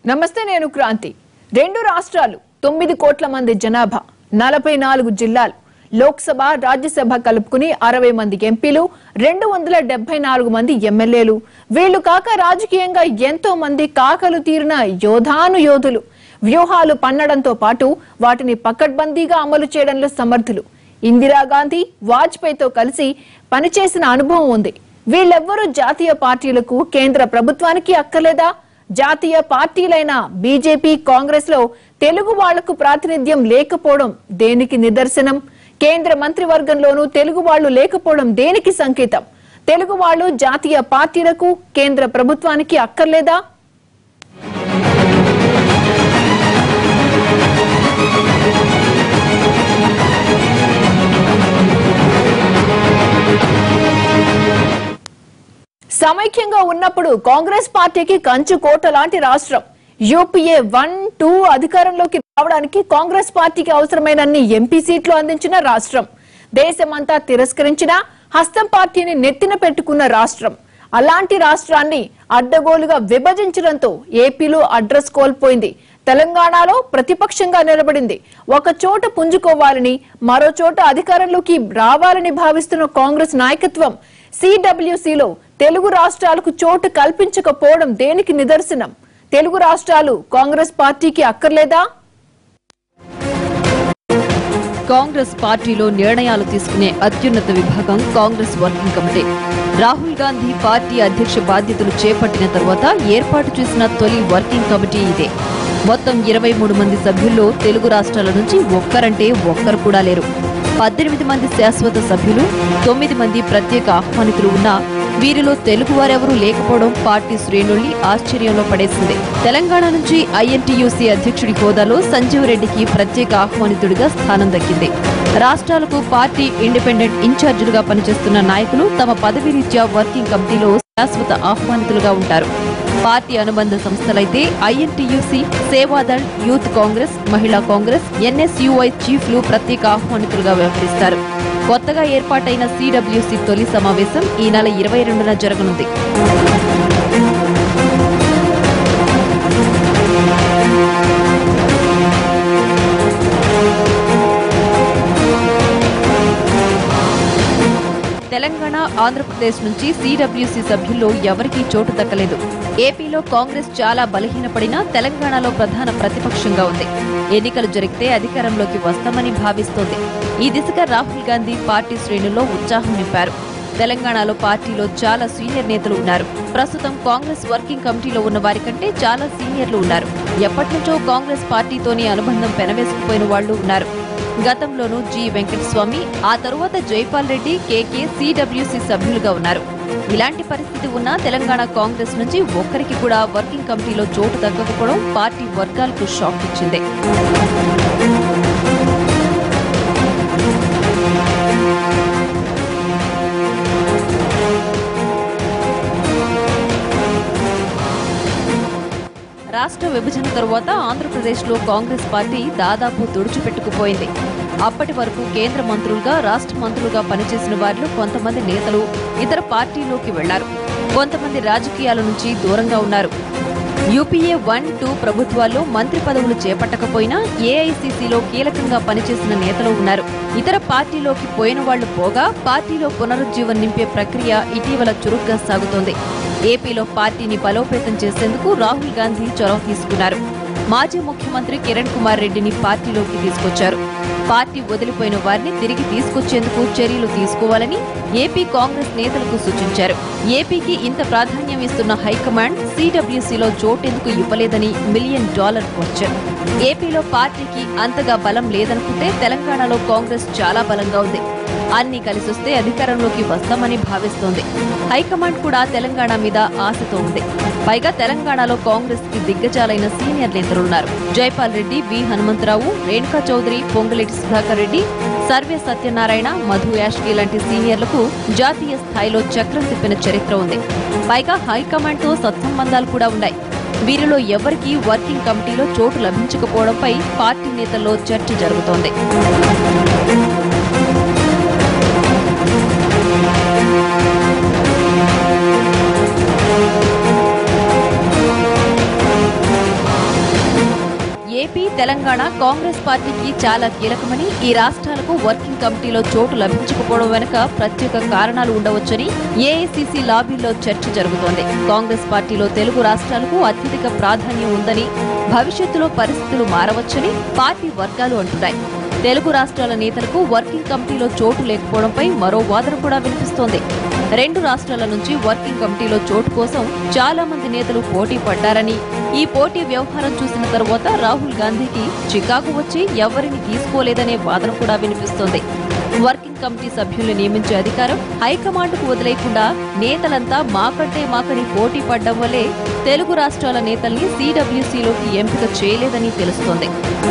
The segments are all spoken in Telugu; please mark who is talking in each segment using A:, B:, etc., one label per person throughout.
A: నమస్తే నేను క్రాంతి రెండు రాష్ట్రాలు తొమ్మిది కోట్ల మంది జనాభా నలభై నాలుగు జిల్లాలు లోక్సభ రాజ్యసభ కలుపుకుని అరవై మంది ఎంపీలు రెండు వందల డెబ్బై నాలుగు మంది ఎమ్మెల్యేలు వీళ్లు కాక రాజకీయంగా ఎంతో మంది కాకలు తీరిన యోధాను యోధులు వ్యూహాలు పన్నడంతో పాటు వాటిని పకడ్బందీగా అమలు చేయడంలో సమర్థులు ఇందిరాగాంధీ వాజ్పేయితో కలిసి పనిచేసిన అనుభవం ఉంది వీళ్ళెవ్వరూ జాతీయ పార్టీలకు కేంద్ర ప్రభుత్వానికి అక్కర్లేదా జాతీయ పార్టీలైన బీజేపీ కాంగ్రెస్ లో తెలుగు వాళ్లకు ప్రాతినిధ్యం లేకపోవడం దేనికి నిదర్శనం కేంద్ర మంత్రివర్గంలోనూ తెలుగు వాళ్లు లేకపోవడం దేనికి సంకేతం తెలుగు వాళ్లు జాతీయ పార్టీలకు కేంద్ర ప్రభుత్వానికి అక్కర్లేదా సమైక్యంగా ఉన్నప్పుడు కాంగ్రెస్ పార్టీకి కంచు కోట లాంటి రాష్ట్రం యూపీఏ వన్ టూ అధికారంలోకి రావడానికి కాంగ్రెస్ పార్టీకి అవసరమైనన్ని ఎంపీ సీట్లు అందించిన రాష్ట్రం దేశమంతా తిరస్కరించిన హస్తం పార్టీని నెత్తిన పెట్టుకున్న రాష్ట్రం అలాంటి రాష్ట్రాన్ని అడ్డగోలుగా విభజించడంతో ఏపీలో అడ్రస్ కోల్పోయింది తెలంగాణలో ప్రతిపక్షంగా నిలబడింది ఒక చోట పుంజుకోవాలని మరో చోట అధికారంలోకి రావాలని భావిస్తున్న కాంగ్రెస్ నాయకత్వం సిడబ్ల్యూసీలో తెలుగు రాష్ట్రాలకు చోటు కల్పించకపోవడం దేనికి నిదర్శనం తెలుగు రాష్ట్రాలు కాంగ్రెస్ పార్టీకి అక్కర్లేదా
B: కాంగ్రెస్ పార్టీలో నిర్ణయాలు తీసుకునే అత్యున్నత విభాగం Congress working committee Rahul Gandhi party అధ్యక్ష బాధ్యతలు చేపట్టిన తరువాత ఏర్పాటు చేసిన తొలి వర్కింగ్ కమిటీ ఇదే మొత్తం ఇరవై మూడు మంది సభ్యుల్లో తెలుగు రాష్ట్రాల నుంచి ఒక్కరంటే ఒక్కరు కూడా లేరు పద్దెనిమిది మంది శాశ్వత సభ్యులు తొమ్మిది మంది ప్రత్యేక ఆహ్వానితులు ఉన్నా వీరిలో తెలుగు వారెవరూ లేకపోవడం పార్టీ శ్రేణుల్ని ఆశ్చర్యంలో పడేసింది తెలంగాణ నుంచి ఐఎన్టీయూసీ అధ్యక్షుడి హోదాలో సంజీవ్ రెడ్డికి ప్రత్యేక ఆహ్వానితుడిగా స్థానం దక్కింది రాష్ట్రాలకు పార్టీ ఇండిపెండెంట్ ఇన్ఛార్జీలుగా పనిచేస్తున్న నాయకులు తమ పదవి రీత్యా వర్కింగ్ కమిటీలో శాశ్వత ఆహ్వానితులుగా ఉంటారు పార్టీ అనుబంధ సంస్థలైతే INTUC Seva Dal youth Congress Mahila Congress NSUI చీఫ్లు ప్రత్యేక ఆహ్వానితులుగా వ్యవహరిస్తారు కొత్తగా ఏర్పాటైన సిడబ్ల్యూసీ తొలి సమావేశం ఈ నెల ఇరవై రెండున జరగనుంది తెలంగాణ ఆంధ్రప్రదేశ్ నుంచి సిడబ్ల్యూసీ సభ్యుల్లో ఎవరికీ చోటు దక్కలేదు ఏపీలో కాంగ్రెస్ చాలా బలహీనపడినా తెలంగాణలో ప్రధాన ప్రతిపక్షంగా ఉంది ఎన్నికలు జరిగితే అధికారంలోకి వస్తామని భావిస్తోంది ఈ దిశగా రాహుల్ గాంధీ పార్టీ శ్రేణుల్లో ఉత్సాహం నింపారు తెలంగాణలో పార్టీలో చాలా సీనియర్ నేతలు ఉన్నారు ప్రస్తుతం కాంగ్రెస్ వర్కింగ్ కమిటీలో ఉన్న వారి కంటే చాలా సీనియర్లు ఉన్నారు ఎప్పటి నుంచో కాంగ్రెస్ పార్టీతోనే అనుబంధం పెనవేసుకుపోయిన వాళ్లు ఉన్నారు గతంలోనూ జి వెంకటస్వామి ఆ తరువాత జైపాల్ రెడ్డి కేకే సిడబ్ల్యూసీ సభ్యులుగా ఉన్నారు ఇలాంటి పరిస్థితి ఉన్న తెలంగాణ కాంగ్రెస్ నుంచి ఒక్కరికి కూడా వర్కింగ్ కమిటీలో చోటు దక్కకపోవడం పార్టీ వర్గాలకు షాక్ ఇచ్చింది రాష్ట్ర విభజన తరువాత ఆంధ్రప్రదేశ్లో కాంగ్రెస్ పార్టీ దాదాపు తుడిచిపెట్టుకుపోయింది అప్పటి వరకు కేంద్ర మంత్రులుగా రాష్ట్ర మంత్రులుగా పనిచేసిన వారిలో కొంతమంది నేతలు ఇతర పార్టీలోకి వెళ్లారు కొంతమంది రాజకీయాల నుంచి దూరంగా ఉన్నారు యూపీఏ వన్ టూ ప్రభుత్వాల్లో మంత్రి పదవులు చేపట్టకపోయినా ఏఐసీసీలో కీలకంగా పనిచేసిన నేతలు ఉన్నారు ఇతర పార్టీలోకి పోయిన వాళ్లు పోగా పార్టీలో పునరుజ్జీవం నింపే ప్రక్రియ ఇటీవల చురుగ్గా సాగుతోంది ఏపీలో పార్టీని బలోపేతం చేసేందుకు రాహుల్ గాంధీ చొరవ తీసుకున్నారు మాజీ ముఖ్యమంత్రి కిరణ్ కుమార్ రెడ్డిని పార్టీలోకి తీసుకొచ్చారు పార్టీ వదిలిపోయిన వారిని తిరిగి తీసుకొచ్చేందుకు చర్యలు తీసుకోవాలని ఏపీ కాంగ్రెస్ నేతలకు సూచించారు ఏపీకి ఇంత ప్రాధాన్యం ఇస్తున్న హైకమాండ్ సిడబ్ల్యూసీలో చోటెందుకు ఇవ్వలేదని మిలియన్ డాలర్ క్వశ్చన్ ఏపీలో పార్టీకి అంతగా బలం లేదనుకుంటే తెలంగాణలో కాంగ్రెస్ చాలా బలంగా ఉంది అన్ని కలిసొస్తే అధికారంలోకి వస్తామని భావిస్తోంది హైకమాండ్ కూడా తెలంగాణ మీద ఆశతో ఉంది పైగా తెలంగాణలో కాంగ్రెస్ కి దిగ్గజాలైన సీనియర్ నేతలున్నారు జైపాల్ రెడ్డి వి హనుమంతరావు రేణుకా చౌదరి పొంగులేటి సుధాకర్ రెడ్డి సర్వే సత్యనారాయణ మధు యాష్కి లాంటి సీనియర్లకు జాతీయ స్థాయిలో చక్రం తిప్పిన చరిత్ర ఉంది పైగా హైకమాండ్ తో సత్సంబంధాలు కూడా ఉన్నాయి వీరిలో ఎవరికీ వర్కింగ్ కమిటీలో చోటు లభించకపోవడంపై పార్టీ నేతల్లో చర్చ జరుగుతోంది తెలంగాణ కాంగ్రెస్ పార్టీకి చాలా కీలకమని ఈ రాష్ట్రాలకు వర్కింగ్ కమిటీలో చోటు లభించకపోవడం వెనుక ప్రత్యేక కారణాలు ఉండవచ్చని ఏఐసిసి లాబీలో చర్చ జరుగుతోంది కాంగ్రెస్ పార్టీలో తెలుగు రాష్ట్రాలకు అత్యధిక ప్రాధాన్యం ఉందని భవిష్యత్తులో పరిస్థితులు మారవచ్చని పార్టీ వర్గాలు అంటున్నాయి తెలుగు రాష్ట్రాల నేతలకు వర్కింగ్ కమిటీలో చోటు లేకపోవడంపై మరో వాదన కూడా వినిపిస్తోంది రెండు రాష్ట్రాల నుంచి వర్కింగ్ కమిటీలో చోటు కోసం చాలా మంది నేతలు పోటీ పడ్డారని ఈ పోటీ వ్యవహారం చూసిన తరువాత రాహుల్ గాంధీకి చికాకు వచ్చి ఎవరిని తీసుకోలేదనే వాదన కూడా వినిపిస్తోంది వర్కింగ్ కమిటీ సభ్యుల్ని నియమించే అధికారం హైకమాండ్కు వదిలేయకుండా నేతలంతా మాకంటే మాకని పోటీ పడ్డం వల్లే తెలుగు రాష్ట్రాల నేతల్ని సిడబ్ల్యూసీలోకి ఎంపిక చేయలేదని తెలుస్తోంది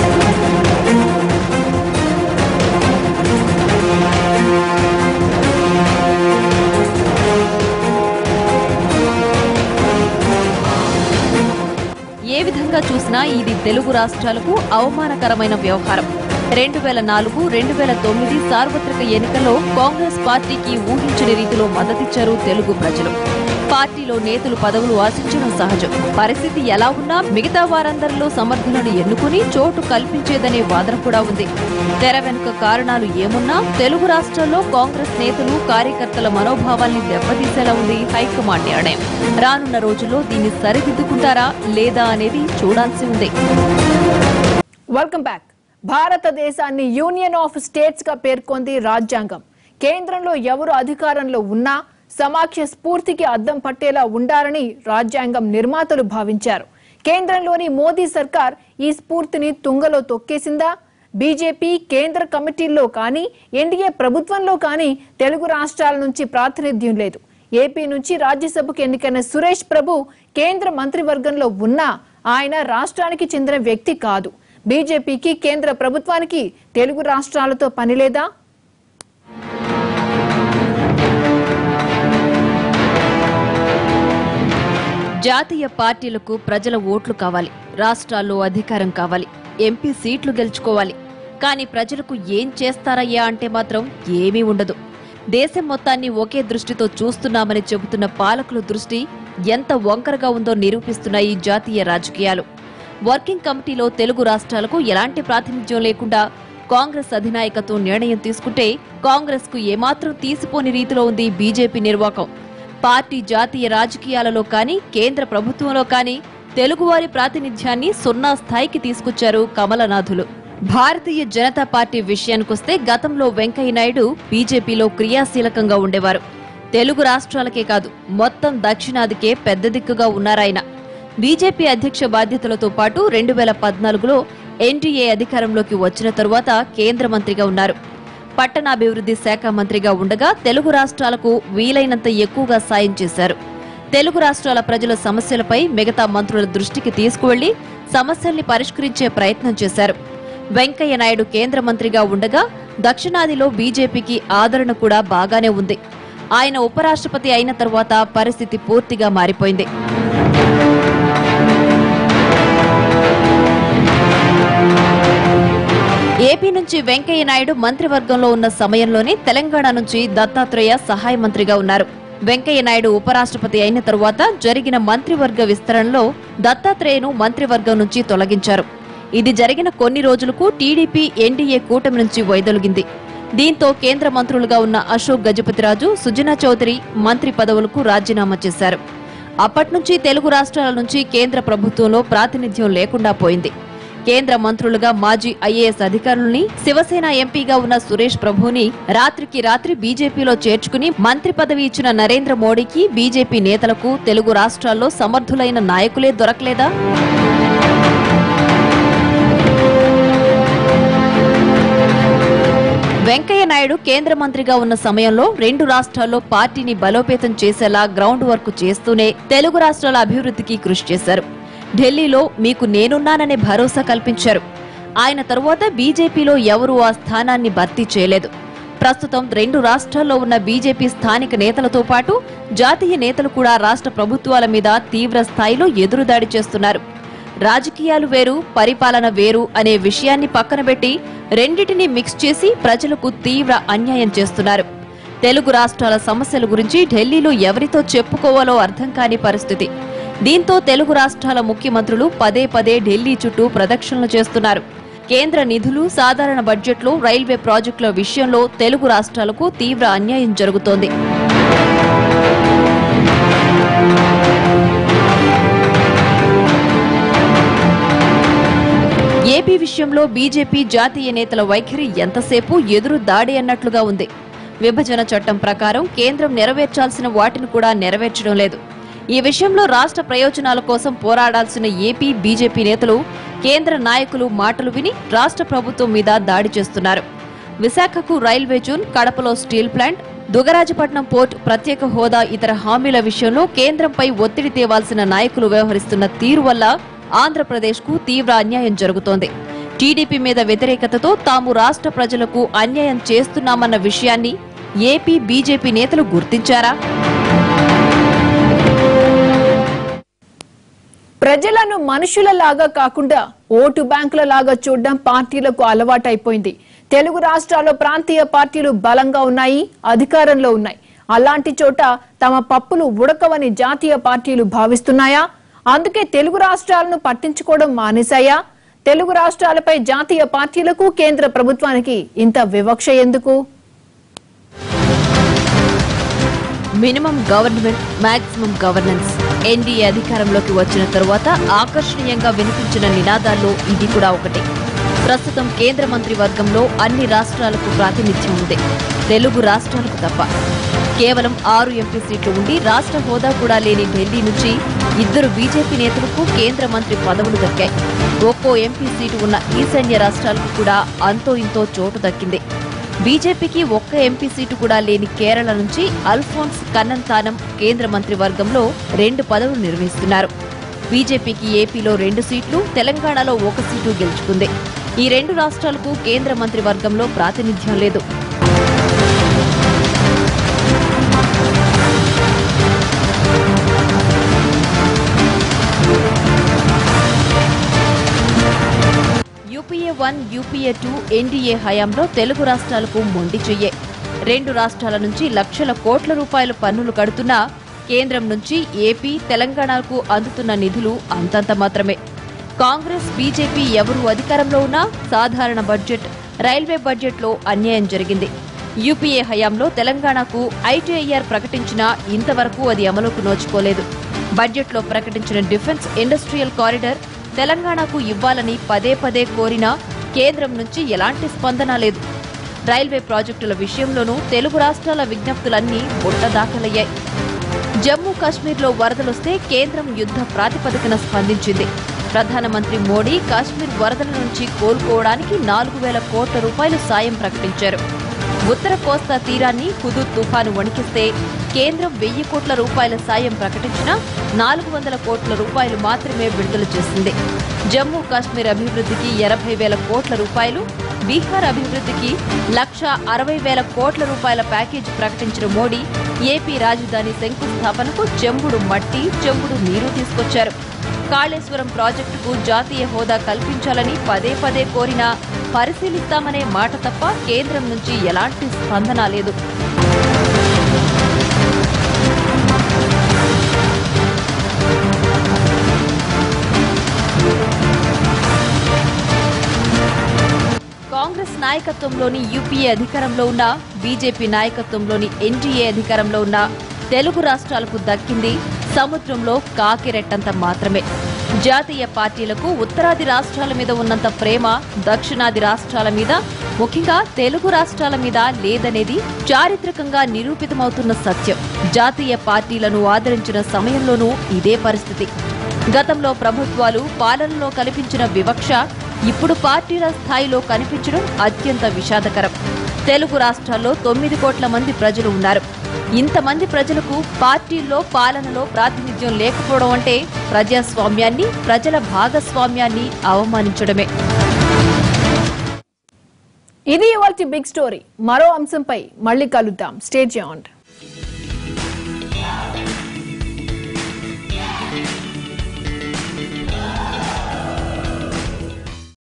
B: ఏ విధంగా చూసినా ఇది తెలుగు రాష్ట్రాలకు అవమానకరమైన వ్యవహారం రెండు వేల నాలుగు రెండు వేల తొమ్మిది సార్వత్రిక ఎన్నికల్లో కాంగ్రెస్ పార్టీకి ఊహించని రీతిలో మద్దతిచ్చారు తెలుగు ప్రజలు పార్టీలో నేతలు పదవులు ఆశించడం సహజం పరిస్థితి ఎలా ఉన్నా మిగతా వారందరిలో సమర్థులను ఎన్నుకుని చోటు కల్పించేదనే వాదన కూడా ఉంది తెర వెనుక కారణాలు ఏమున్నా తెలుగు రాష్ట్రాల్లో కాంగ్రెస్ నేతలు కార్యకర్తల మనోభావాల్ని దెబ్బతీసేలా ఉంది హైకమాండ్ నిర్ణయం రానున్న రోజుల్లో దీన్ని సరిదిద్దుకుంటారా లేదా అనేది చూడాల్సి ఉంది
A: వెల్కమ్ బ్యాక్ భారతదేశాన్ని యూనియన్ ఆఫ్ స్టేట్స్ గా పేర్కొంది రాజ్యాంగం కేంద్రంలో ఎవరు అధికారంలో ఉన్నా సమాఖ్య స్ఫూర్తికి అద్దం పట్టేలా ఉండాలని రాజ్యాంగం నిర్మాతలు భావించారు కేంద్రంలోని మోదీ సర్కార్ ఈ స్ఫూర్తిని తుంగలో తొక్కేసిందా బీజేపీ కేంద్ర కమిటీల్లో కానీ ఎన్డీఏ ప్రభుత్వంలో కానీ తెలుగు రాష్ట్రాల నుంచి ప్రాతినిధ్యం లేదు ఏపీ నుంచి రాజ్యసభకు ఎన్నికైన సురేష్ ప్రభు కేంద్ర మంత్రివర్గంలో ఉన్నా ఆయన రాష్ట్రానికి చెందిన వ్యక్తి కాదు బీజేపీకి కేంద్ర ప్రభుత్వానికి తెలుగు రాష్ట్రాలతో పనిలేదా
B: జాతీయ పార్టీలకు ప్రజల ఓట్లు కావాలి రాష్ట్రాల్లో అధికారం కావాలి ఎంపీ సీట్లు గెలుచుకోవాలి కానీ ప్రజలకు ఏం చేస్తారయ్యా అంటే మాత్రం ఏమీ ఉండదు దేశం మొత్తాన్ని ఒకే దృష్టితో చూస్తున్నామని చెబుతున్న పాలకుల దృష్టి ఎంత వంకరగా ఉందో నిరూపిస్తున్న ఈ జాతీయ రాజకీయాలు వర్కింగ్ కమిటీలో తెలుగు రాష్ట్రాలకు ఎలాంటి ప్రాతినిధ్యం లేకుండా కాంగ్రెస్ అధినాయకత్వం నిర్ణయం తీసుకుంటే కాంగ్రెస్ కు ఏమాత్రం తీసిపోని రీతిలో ఉంది బీజేపీ నిర్వాకం పార్టీ జాతీయ రాజకీయాలలో కానీ కేంద్ర ప్రభుత్వంలో కానీ తెలుగువారి ప్రాతినిధ్యాన్ని సున్నా స్థాయికి తీసుకొచ్చారు కమలనాథులు భారతీయ జనతా పార్టీ విషయానికొస్తే గతంలో వెంకయ్య నాయుడు బీజేపీలో క్రియాశీలకంగా ఉండేవారు తెలుగు రాష్ట్రాలకే కాదు మొత్తం దక్షిణాదికే పెద్ద దిక్కుగా ఉన్నారాయన బీజేపీ అధ్యక్ష బాధ్యతలతో పాటు రెండు వేల పద్నాలుగులో ఎన్డీఏ అధికారంలోకి వచ్చిన తరువాత కేంద్ర మంత్రిగా ఉన్నారు పట్టణాభివృద్ధి శాఖ మంత్రిగా ఉండగా తెలుగు రాష్ట్రాలకు వీలైనంత ఎక్కువగా సాయం చేశారు తెలుగు రాష్ట్రాల ప్రజల సమస్యలపై మిగతా మంత్రుల దృష్టికి తీసుకువెళ్లి సమస్యల్ని పరిష్కరించే ప్రయత్నం చేశారు వెంకయ్య నాయుడు కేంద్ర మంత్రిగా ఉండగా దక్షిణాదిలో బీజేపీకి ఆదరణ కూడా బాగానే ఉంది ఆయన ఉపరాష్ట్రపతి అయిన తరువాత పరిస్థితి పూర్తిగా మారిపోయింది ఏపీ నుంచి వెంకయ్య నాయుడు మంత్రివర్గంలో ఉన్న సమయంలోనే తెలంగాణ నుంచి దత్తాత్రేయ సహాయ మంత్రిగా ఉన్నారు వెంకయ్య నాయుడు ఉపరాష్ట్రపతి అయిన తరువాత జరిగిన మంత్రివర్గ విస్తరణలో దత్తాత్రేయను మంత్రివర్గం నుంచి తొలగించారు ఇది జరిగిన కొన్ని రోజులకు టీడీపీ ఎన్డీఏ కూటమి నుంచి వైదొలిగింది దీంతో కేంద్ర మంత్రులుగా ఉన్న అశోక్ గజపతిరాజు సుజనా చౌదరి మంత్రి పదవులకు రాజీనామా చేశారు అప్పట్నుంచి తెలుగు రాష్ట్రాల నుంచి కేంద్ర ప్రభుత్వంలో ప్రాతినిధ్యం లేకుండా పోయింది కేంద్ర మంత్రులుగా మాజీ ఐఏఎస్ అధికారుల్ని శివసేన ఎంపీగా ఉన్న సురేష్ ప్రభుని రాత్రికి రాత్రి బీజేపీలో చేర్చుకుని మంత్రి పదవి ఇచ్చిన నరేంద్ర మోడీకి బీజేపీ నేతలకు తెలుగు రాష్ట్రాల్లో సమర్థులైన నాయకులే దొరకలేదా వెంకయ్య నాయుడు కేంద్ర మంత్రిగా ఉన్న సమయంలో రెండు రాష్ట్రాల్లో పార్టీని బలోపేతం చేసేలా గ్రౌండ్ వర్క్ చేస్తూనే తెలుగు రాష్ట్రాల అభివృద్ధికి కృషి చేశారు ఢిల్లీలో మీకు నేనున్నాననే భరోసా కల్పించారు ఆయన తరువాత బీజేపీలో ఎవరూ ఆ స్థానాన్ని భర్తీ చేయలేదు ప్రస్తుతం రెండు రాష్ట్రాల్లో ఉన్న బీజేపీ స్థానిక నేతలతో పాటు జాతీయ నేతలు కూడా రాష్ట్ర ప్రభుత్వాల మీద తీవ్ర స్థాయిలో ఎదురుదాడి చేస్తున్నారు రాజకీయాలు వేరు పరిపాలన వేరు అనే విషయాన్ని పక్కన పెట్టి రెండిటిని మిక్స్ చేసి ప్రజలకు తీవ్ర అన్యాయం చేస్తున్నారు తెలుగు రాష్ట్రాల సమస్యల గురించి ఢిల్లీలో ఎవరితో చెప్పుకోవాలో అర్థం కాని పరిస్థితి దీంతో తెలుగు రాష్ట్రాల ముఖ్యమంత్రులు పదే పదే ఢిల్లీ చుట్టూ ప్రదక్షిణలు చేస్తున్నారు కేంద్ర నిధులు సాధారణ బడ్జెట్లో రైల్వే ప్రాజెక్టుల విషయంలో తెలుగు రాష్ట్రాలకు తీవ్ర అన్యాయం జరుగుతోంది ఏపీ విషయంలో బీజేపీ జాతీయ నేతల వైఖరి ఎంతసేపు ఎదురు దాడి అన్నట్లుగా ఉంది విభజన చట్టం ప్రకారం కేంద్రం నెరవేర్చాల్సిన వాటిని కూడా నెరవేర్చడం లేదు ఈ విషయంలో రాష్ట్ర ప్రయోజనాల కోసం పోరాడాల్సిన ఏపీ బీజేపీ నేతలు కేంద్ర నాయకులు మాటలు విని రాష్ట్ర ప్రభుత్వం మీద దాడి చేస్తున్నారు విశాఖకు రైల్వే జోన్ కడపలో స్టీల్ ప్లాంట్ దుగరాజపట్నం పోర్ట్ ప్రత్యేక హోదా ఇతర హామీల విషయంలో కేంద్రంపై ఒత్తిడి తేవాల్సిన నాయకులు వ్యవహరిస్తున్న తీరు వల్ల ఆంధ్రప్రదేశ్కు తీవ్ర అన్యాయం జరుగుతోంది టీడీపీ మీద వ్యతిరేకతతో తాము రాష్ట్ర ప్రజలకు అన్యాయం చేస్తున్నామన్న విషయాన్ని ఏపీ బీజేపీ నేతలు గుర్తించారా
A: ప్రజలను మనుషులలాగా కాకుండా ఓటు బ్యాంకుల లాగా చూడడం పార్టీలకు అలవాటైపోయింది తెలుగు రాష్ట్రాల్లో ప్రాంతీయ పార్టీలు బలంగా ఉన్నాయి అధికారంలో ఉన్నాయి అలాంటి చోట తమ పప్పులు ఉడకవని జాతీయ పార్టీలు భావిస్తున్నాయా అందుకే తెలుగు రాష్ట్రాలను పట్టించుకోవడం మానేశాయా తెలుగు రాష్ట్రాలపై జాతీయ పార్టీలకు కేంద్ర ప్రభుత్వానికి ఇంత వివక్ష ఎందుకు
B: minimum government maximum governance NDA అధికారంలోకి వచ్చిన తరువాత ఆకర్షణీయంగా వినిపించిన నినాదాల్లో ఇది కూడా ఒకటి ప్రస్తుతం కేంద్ర మంత్రి వర్గంలో అన్ని రాష్ట్రాలకు ప్రాతినిధ్యం ఉంది తెలుగు రాష్ట్రాలకు తప్ప కేవలం ఆరు ఎంపీ సీట్లు ఉండి రాష్ట్ర హోదా కూడా లేని ఢిల్లీ నుంచి ఇద్దరు బీజేపీ నేతలకు కేంద్ర మంత్రి పదవులు దక్కాయి ఒక్కో ఎంపీ సీటు ఉన్న ఈశాన్య రాష్ట్రాలకు కూడా అంతో ఇంతో చోటు దక్కింది బీజేపీకి ఒక్క ఎంపీ సీటు కూడా లేని కేరళ నుంచి అల్ఫోన్స్ కన్నంతానం కేంద్ర మంత్రివర్గంలో రెండు పదవులు నిర్వహిస్తున్నారు బీజేపీకి ఏపీలో రెండు సీట్లు తెలంగాణలో ఒక సీటు గెలుచుకుంది ఈ రెండు రాష్ట్రాలకు కేంద్ర మంత్రివర్గంలో ప్రాతినిధ్యం లేదు UPA one UPA two NDA హయాంలో తెలుగు రాష్ట్రాలకు మొండి చెయ్యే రెండు రాష్ట్రాల నుంచి లక్షల కోట్ల రూపాయల పన్నులు కడుతున్నా కేంద్రం నుంచి ఏపీ తెలంగాణకు అందుతున్న నిధులు అంతంత మాత్రమే కాంగ్రెస్ బీజేపీ ఎవరు అధికారంలో ఉన్నా సాధారణ బడ్జెట్ రైల్వే బడ్జెట్లో అన్యాయం జరిగింది యూపీఏ హయాంలో తెలంగాణకు ఐటీఐఆర్ ప్రకటించినా ఇంతవరకు అది అమలుకు నోచుకోలేదు బడ్జెట్లో ప్రకటించిన డిఫెన్స్ ఇండస్ట్రియల్ కారిడార్ తెలంగాణకు ఇవ్వాలని పదే పదే కోరినా కేంద్రం నుంచి ఎలాంటి స్పందన లేదు రైల్వే ప్రాజెక్టుల విషయంలోనూ తెలుగు రాష్ట్రాల విజ్ఞప్తులన్నీ బుట్ట దాఖలయ్యాయి జమ్మూ కాశ్మీర్లో వరదలొస్తే కేంద్రం యుద్ధ ప్రాతిపదికన స్పందించింది ప్రధానమంత్రి మోడీ కాశ్మీర్ వరదల నుంచి కోలుకోవడానికి నాలుగు వేల కోట్ల రూపాయలు సాయం ప్రకటించారు ఉత్తర కోస్తా తీరాన్ని హుదూద్ తుఫాను వణికిస్తే కేంద్రం వెయ్యి కోట్ల రూపాయల సాయం ప్రకటించినా నాలుగు వందల కోట్ల రూపాయలు మాత్రమే విడుదల చేసింది జమ్మూ కాశ్మీర్ అభివృద్ధికి ఎనభై వేల కోట్ల రూపాయలు బీహార్ అభివృద్ధికి లక్ష అరవై వేల కోట్ల రూపాయల ప్యాకేజీ ప్రకటించిన మోడీ ఏపీ రాజధాని శంకుస్థాపనకు చెంబుడు మట్టి చెంబుడు నీరు తీసుకొచ్చారు కాళేశ్వరం ప్రాజెక్టుకు జాతీయ హోదా కల్పించాలని పదే పదే కోరినా పరిశీలిస్తామనే మాట తప్ప కేంద్రం నుంచి ఎలాంటి స్పందన లేదు కాంగ్రెస్ నాయకత్వంలోని యూపీఏ అధికారంలో ఉన్న బీజేపీ నాయకత్వంలోని ఎన్డీఏ అధికారంలో ఉన్న తెలుగు రాష్ట్రాలకు దక్కింది సముద్రంలో కాకిరెట్టంత మాత్రమే జాతీయ పార్టీలకు ఉత్తరాది రాష్ట్రాల మీద ఉన్నంత ప్రేమ దక్షిణాది రాష్ట్రాల మీద ముఖ్యంగా తెలుగు రాష్ట్రాల మీద లేదనేది చారిత్రకంగా నిరూపితమవుతున్న సత్యం జాతీయ పార్టీలను ఆదరించిన సమయంలోనూ ఇదే పరిస్థితి గతంలో ప్రభుత్వాలు పాలనలో కల్పించిన వివక్ష ఇప్పుడు పార్టీల స్థాయిలో కనిపించడం అత్యంత విషాదకరం తెలుగు రాష్ట్రాల్లో తొమ్మిది కోట్ల మంది ప్రజలు ఉన్నారు ఇంతమంది ప్రజలకు పార్టీల్లో పాలనలో ప్రాతినిధ్యం లేకపోవడం అంటే ప్రజాస్వామ్యాన్ని ప్రజల భాగస్వామ్యాన్ని అవమానించడమే
A: ఇది ఇవాల్టి బిగ్ స్టోరీ మరో అంశంపై మళ్ళీ కలుద్దాం స్టేట్ జాయింట్